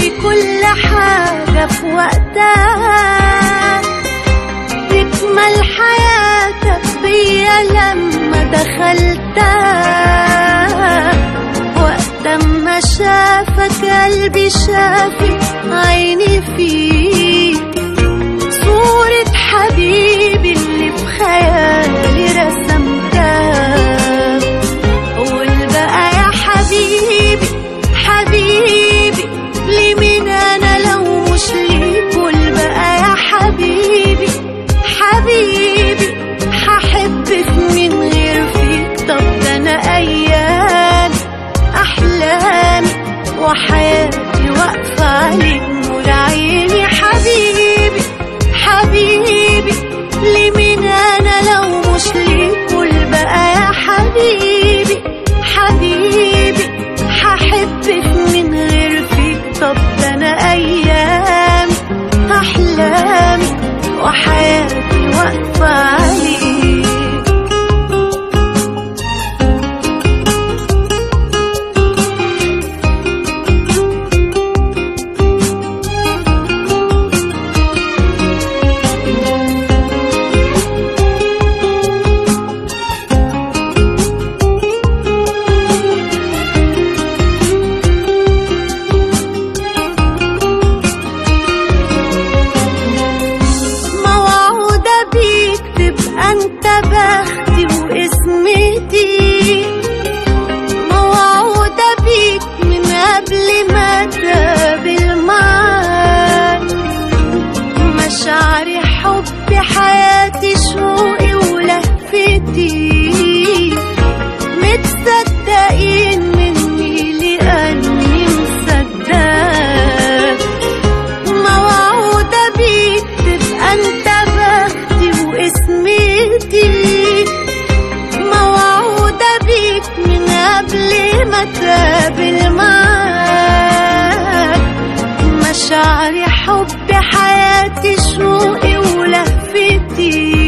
تلاقي كل حاجة في وقتها تكمل حياتك بيا لما دخلتها وقت ما شافك قلبي شافك عيني فيك صورة حبيبي اللي في خيالي رسمتها قول بقى يا حبيبي حبيبي ليه مين انا لو مش ليك قول بقى يا حبيبي حبيبي هحبك من غير فيك طب ده انا ايام احلامي وحياتي واقفه عليك نور عيني حبيبي حبيبي ليه مين انا لو مش ليك قول بقى يا حبيبي حبيبي هحبك من غير فيك طب ده انا ايامي احلامي وحياتي واقفه عليك موعودة بيك تبقى انت بختي واسمتي موعودة بيك من قبل ما تقابل معاك مشاعري حبي حياتي شوقي ولهفتي متصدقين مني لأني مصدقك موعودة بيك تبقى انت بختي واسمتي موعودة بيك من قبل ما تقابل معاك مشاعري حبي حياتي شوقي ولهفتي